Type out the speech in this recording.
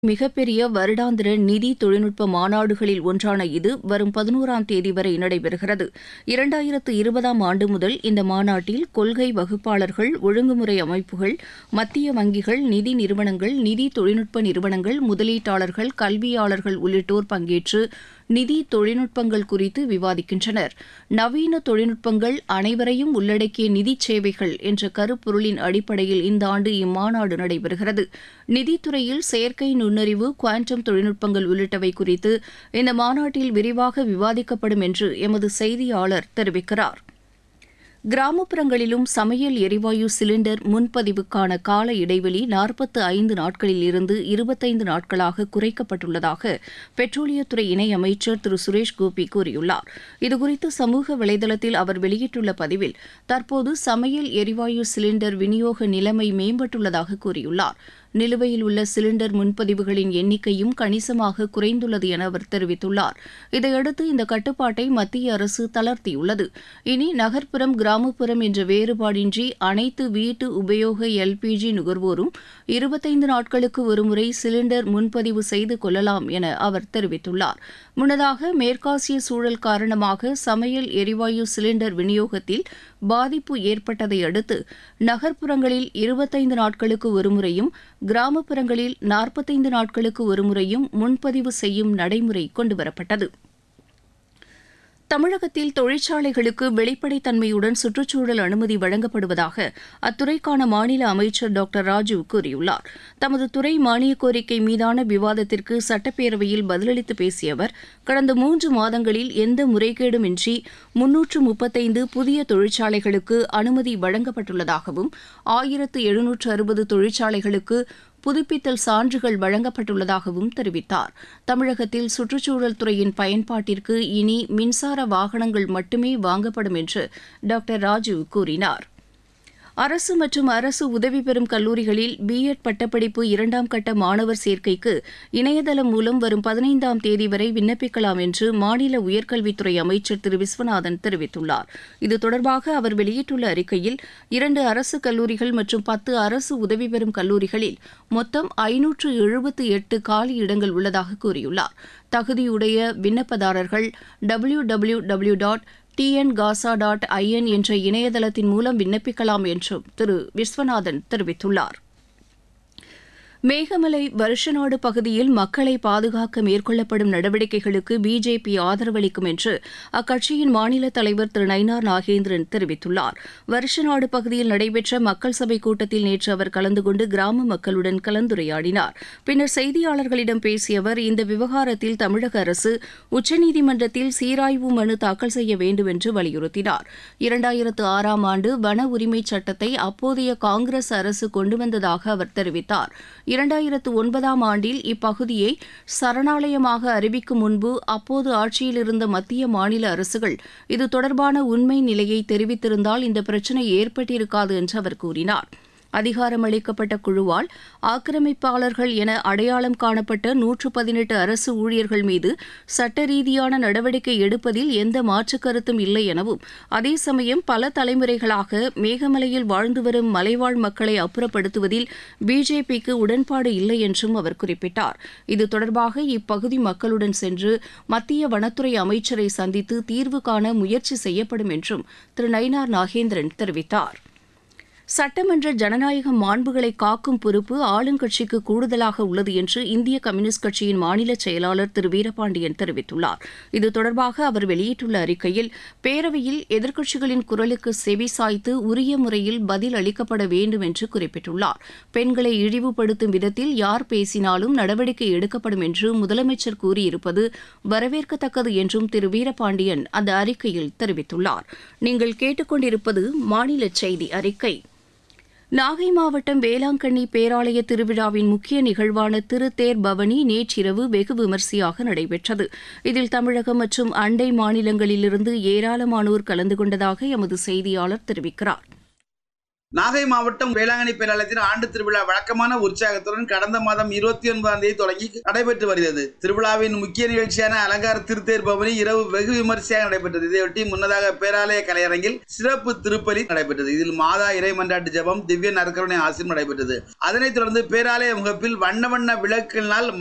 மிகப்பெரிய வருடாந்திர நிதி தொழில்நுட்ப மாநாடுகளில் ஒன்றான இது வரும் பதினோராம் தேதி வரை நடைபெறுகிறது இரண்டாயிரத்து இருபதாம் ஆண்டு முதல் இந்த மாநாட்டில் கொள்கை வகுப்பாளர்கள் ஒழுங்குமுறை அமைப்புகள் மத்திய வங்கிகள் நிதி நிறுவனங்கள் நிதி தொழில்நுட்ப நிறுவனங்கள் முதலீட்டாளர்கள் கல்வியாளர்கள் உள்ளிட்டோர் பங்கேற்று நிதி தொழில்நுட்பங்கள் குறித்து விவாதிக்கின்றனர் நவீன தொழில்நுட்பங்கள் அனைவரையும் உள்ளடக்கிய நிதி சேவைகள் என்ற கருப்பொருளின் அடிப்படையில் இந்த ஆண்டு இம்மாநாடு நடைபெறுகிறது நிதித்துறையில் செயற்கை நுண்ணறிவு குவாண்டம் தொழில்நுட்பங்கள் உள்ளிட்டவை குறித்து இந்த மாநாட்டில் விரிவாக விவாதிக்கப்படும் என்று எமது செய்தியாளர் தெரிவிக்கிறார் கிராமப்புறங்களிலும் சமையல் எரிவாயு சிலிண்டர் முன்பதிவுக்கான கால இடைவெளி நாற்பத்து ஐந்து நாட்களில் இருந்து இருபத்தைந்து நாட்களாக குறைக்கப்பட்டுள்ளதாக பெட்ரோலியத்துறை இணையமைச்சர் திரு சுரேஷ் கோபி கூறியுள்ளார் இதுகுறித்து சமூக வலைதளத்தில் அவர் வெளியிட்டுள்ள பதிவில் தற்போது சமையல் எரிவாயு சிலிண்டர் விநியோக நிலைமை மேம்பட்டுள்ளதாக கூறியுள்ளார் நிலுவையில் உள்ள சிலிண்டர் முன்பதிவுகளின் எண்ணிக்கையும் கணிசமாக குறைந்துள்ளது என அவர் தெரிவித்துள்ளார் இதையடுத்து இந்த கட்டுப்பாட்டை மத்திய அரசு தளர்த்தியுள்ளது இனி நகர்ப்புறம் கிராமப்புறம் என்ற வேறுபாடின்றி அனைத்து வீட்டு உபயோக எல்பிஜி நுகர்வோரும் இருபத்தைந்து நாட்களுக்கு ஒருமுறை சிலிண்டர் முன்பதிவு செய்து கொள்ளலாம் என அவர் தெரிவித்துள்ளார் முன்னதாக மேற்காசிய சூழல் காரணமாக சமையல் எரிவாயு சிலிண்டர் விநியோகத்தில் பாதிப்பு ஏற்பட்டதை அடுத்து நகர்ப்புறங்களில் இருபத்தைந்து நாட்களுக்கு ஒருமுறையும் கிராமப்புறங்களில் நாற்பத்தைந்து நாட்களுக்கு ஒருமுறையும் முன்பதிவு செய்யும் நடைமுறை கொண்டுவரப்பட்டது தமிழகத்தில் தொழிற்சாலைகளுக்கு வெளிப்படைத்தன்மையுடன் சுற்றுச்சூழல் அனுமதி வழங்கப்படுவதாக அத்துறைக்கான மாநில அமைச்சர் டாக்டர் ராஜு கூறியுள்ளார் தமது துறை மானிய கோரிக்கை மீதான விவாதத்திற்கு சட்டப்பேரவையில் பதிலளித்து பேசிய அவர் கடந்த மூன்று மாதங்களில் எந்த முறைகேடுமின்றி முன்னூற்று முப்பத்தைந்து புதிய தொழிற்சாலைகளுக்கு அனுமதி வழங்கப்பட்டுள்ளதாகவும் ஆயிரத்து எழுநூற்று அறுபது தொழிற்சாலைகளுக்கு புதுப்பித்தல் சான்றுகள் வழங்கப்பட்டுள்ளதாகவும் தெரிவித்தார் தமிழகத்தில் சுற்றுச்சூழல் துறையின் பயன்பாட்டிற்கு இனி மின்சார வாகனங்கள் மட்டுமே வாங்கப்படும் என்று டாக்டர் ராஜு கூறினார் அரசு மற்றும் அரசு உதவி பெறும் கல்லூரிகளில் பிஎட் பட்டப்படிப்பு இரண்டாம் கட்ட மாணவர் சேர்க்கைக்கு இணையதளம் மூலம் வரும் பதினைந்தாம் தேதி வரை விண்ணப்பிக்கலாம் என்று மாநில உயர்கல்வித்துறை அமைச்சர் திரு விஸ்வநாதன் தெரிவித்துள்ளார் இது தொடர்பாக அவர் வெளியிட்டுள்ள அறிக்கையில் இரண்டு அரசு கல்லூரிகள் மற்றும் பத்து அரசு உதவி பெறும் கல்லூரிகளில் மொத்தம் ஐநூற்று எழுபத்து எட்டு காலி இடங்கள் உள்ளதாக கூறியுள்ளார் தகுதியுடைய விண்ணப்பதாரர்கள் W W W dot TN GASA dot IN என்ற இணையதளத்தின் மூலம் விண்ணப்பிக்கலாம் என்றும் திரு விஸ்வநாதன் தெரிவித்துள்ளார் மேகமலை வருஷநாடு பகுதியில் மக்களை பாதுகாக்க மேற்கொள்ளப்படும் நடவடிக்கைகளுக்கு பிஜேபி ஆதரவளிக்கும் என்று அக்கட்சியின் மாநில தலைவர் திரு நயினார் நாகேந்திரன் தெரிவித்துள்ளார் வருஷநாடு பகுதியில் நடைபெற்ற மக்கள் சபை கூட்டத்தில் நேற்று அவர் கலந்து கொண்டு கிராம மக்களுடன் கலந்துரையாடினார் பின்னர் செய்தியாளர்களிடம் பேசிய அவர் இந்த விவகாரத்தில் தமிழக அரசு உச்சநீதிமன்றத்தில் சீராய்வு மனு தாக்கல் செய்ய வேண்டும் என்று வலியுறுத்தினார் இரண்டாயிரத்து ஆறாம் ஆண்டு வன உரிமை சட்டத்தை அப்போதைய காங்கிரஸ் அரசு கொண்டு வந்ததாக அவர் தெரிவித்தார் இரண்டாயிரத்து ஒன்பதாம் ஆண்டில் இப்பகுதியை சரணாலயமாக அறிவிக்கும் முன்பு அப்போது ஆட்சியில் இருந்த மத்திய மாநில அரசுகள் இது தொடர்பான உண்மை நிலையை தெரிவித்திருந்தால் இந்த பிரச்சினை ஏற்பட்டிருக்காது என்று அவர் கூறினார் அதிகாரமளிக்கப்பட்ட குழுவால் ஆக்கிரமிப்பாளர்கள் என அடையாளம் காணப்பட்ட நூற்று பதினெட்டு அரசு ஊழியர்கள் மீது சட்ட ரீதியான நடவடிக்கை எடுப்பதில் எந்த மாற்றுக் கருத்தும் இல்லை எனவும் அதே சமயம் பல தலைமுறைகளாக மேகமலையில் வாழ்ந்து வரும் மலைவாழ் மக்களை அப்புறப்படுத்துவதில் பிஜேபிக்கு உடன்பாடு இல்லை என்றும் அவர் குறிப்பிட்டார் இது தொடர்பாக இப்பகுதி மக்களுடன் சென்று மத்திய வனத்துறை அமைச்சரை சந்தித்து தீர்வு காண முயற்சி செய்யப்படும் என்றும் திரு நயினார் நாகேந்திரன் தெரிவித்தார் சட்டமன்ற ஜனநாயக மாண்புகளை காக்கும் பொறுப்பு ஆளுங்கட்சிக்கு கூடுதலாக உள்ளது என்று இந்திய கம்யூனிஸ்ட் கட்சியின் மாநில செயலாளர் திரு வீரபாண்டியன் தெரிவித்துள்ளார் இது தொடர்பாக அவர் வெளியிட்டுள்ள அறிக்கையில் பேரவையில் எதிர்க்கட்சிகளின் குரலுக்கு செவி சாய்த்து உரிய முறையில் பதில் அளிக்கப்பட வேண்டும் என்று குறிப்பிட்டுள்ளார் பெண்களை இழிவுபடுத்தும் விதத்தில் யார் பேசினாலும் நடவடிக்கை எடுக்கப்படும் என்று முதலமைச்சர் கூறியிருப்பது வரவேற்கத்தக்கது என்றும் திரு வீரபாண்டியன் அந்த அறிக்கையில் தெரிவித்துள்ளார் நீங்கள் கேட்டுக்கொண்டிருப்பது மாநில செய்தி அறிக்கை நாகை மாவட்டம் வேளாங்கண்ணி பேராலய திருவிழாவின் முக்கிய நிகழ்வான திருத்தேர் பவனி நேற்றிரவு வெகு விமரிசையாக நடைபெற்றது இதில் தமிழகம் மற்றும் அண்டை மாநிலங்களிலிருந்து ஏராளமானோர் கலந்து கொண்டதாக எமது செய்தியாளர் தெரிவிக்கிறார் நாகை மாவட்டம் வேளாங்கண்ணி பேராலயத்தின் ஆண்டு திருவிழா வழக்கமான உற்சாகத்துடன் கடந்த மாதம் இருபத்தி ஒன்பதாம் தேதி தொடங்கி நடைபெற்று வருகிறது திருவிழாவின் முக்கிய நிகழ்ச்சியான அலங்கார திருத்தேர் பவனி இரவு வெகு விமரிசையாக நடைபெற்றது இதையொட்டி முன்னதாக பேராலய கலையரங்கில் சிறப்பு திருப்பலி நடைபெற்றது இதில் மாதா இறை மன்றாட்டு ஜபம் திவ்ய நற்கருணை ஆசிரியம் நடைபெற்றது அதனைத் தொடர்ந்து பேராலய முகப்பில் வண்ண வண்ண விளக்கினால்